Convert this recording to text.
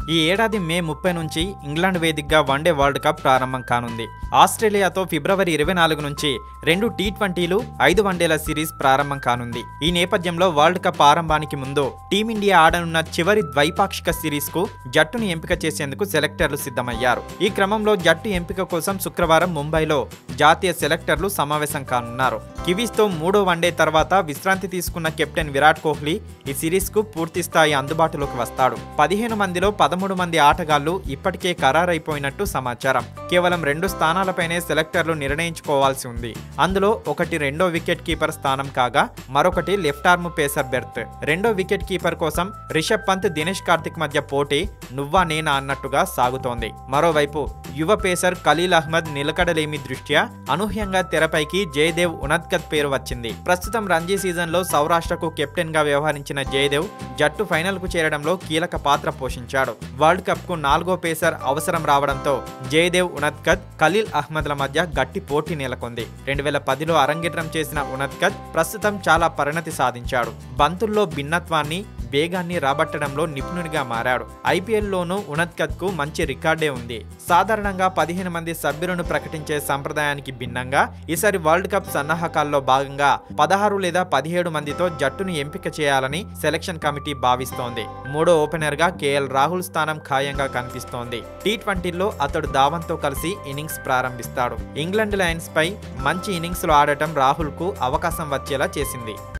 ఈ ఏడాది మే ముప్పై నుంచి ఇంగ్లాండ్ వేదికగా వన్డే వరల్డ్ కప్ ప్రారంభం కానుంది ఆస్ట్రేలియాతో ఫిబ్రవరి ఇరవై నాలుగు నుంచి రెండు టీ ట్వంటీలు ఐదు వన్డేల సిరీస్ ప్రారంభం కానుంది ఈ నేపథ్యంలో వరల్డ్ కప్ ఆరంభానికి ముందు టీమిండియా ఆడనున్న చివరి ద్వైపాక్షిక సిరీస్ కు జట్టును ఎంపిక చేసేందుకు సెలెక్టర్లు సిద్ధమయ్యారు ఈ క్రమంలో జట్టు ఎంపిక కోసం శుక్రవారం ముంబైలో జాతీయ సెలెక్టర్లు సమావేశం కానున్నారు కివీస్తో మూడో వన్డే తర్వాత విశ్రాంతి తీసుకున్న కెప్టెన్ విరాట్ కోహ్లీ ఈ సిరీస్ కు పూర్తి స్థాయి అందుబాటులోకి వస్తాడు పదిహేను మందిలో పదమూడు మంది ఆటగాళ్లు ఇప్పటికే ఖరారైపోయినట్టు సమాచారం కేవలం రెండు స్థానాలపైనే సెలెక్టర్లు నిర్ణయించుకోవాల్సి ఉంది అందులో ఒకటి రెండో వికెట్ కీపర్ స్థానం కాగా మరొకటి లెఫ్ట్ ఆర్మ్ పేసర్ బెర్త్ రెండో వికెట్ కీపర్ కోసం రిషబ్ పంత్ దినేష్ కార్తిక్ మధ్య పోటీ నువ్వా నేనా అన్నట్టుగా సాగుతోంది మరోవైపు యువ పేసర్ ఖలీల్ అహ్మద్ నిలకడలేమి దృష్ట్యా అనూహ్యంగా తెరపైకి జయదేవ్ ఉనద్కత్ పేరు వచ్చింది ప్రస్తుతం రంజీ సీజన్ లో సౌరాష్ట్రకు కెప్టెన్ గా వ్యవహరించిన జయదేవ్ జట్టు ఫైనల్ కు చేరడంలో కీలక పాత్ర పోషించాడు వరల్డ్ కప్ కు నాలుగో పేసర్ అవసరం రావడంతో జయదేవ్ ఉనద్కత్ ఖలీల్ అహ్మద్ల మధ్య గట్టి పోటీ నెలకొంది రెండు వేల పదిలో అరంగేట్రం చేసిన ఉనద్కత్ ప్రస్తుతం చాలా పరిణతి సాధించాడు బంతుల్లో భిన్నత్వాన్ని వేగాన్ని రాబట్టడంలో నిపుణుడిగా మారాడు ఐపీఎల్లోనూ ఉనత్కత్కు మంచి రికార్డే ఉంది సాధారణంగా పదిహేను మంది సభ్యులను ప్రకటించే సంప్రదాయానికి భిన్నంగా ఈసారి వరల్డ్ కప్ సన్నాహకాల్లో భాగంగా పదహారు లేదా పదిహేడు మందితో జట్టును ఎంపిక చేయాలని సెలక్షన్ కమిటీ భావిస్తోంది మూడో ఓపెనర్ గా కేఎల్ రాహుల్ స్థానం ఖాయంగా కనిపిస్తోంది టీ ట్వంటీలో అతడు ధావన్తో కలిసి ఇన్నింగ్స్ ప్రారంభిస్తాడు ఇంగ్లాండ్ లయన్స్ పై మంచి ఇన్నింగ్స్ లో ఆడటం రాహుల్ కు అవకాశం వచ్చేలా చేసింది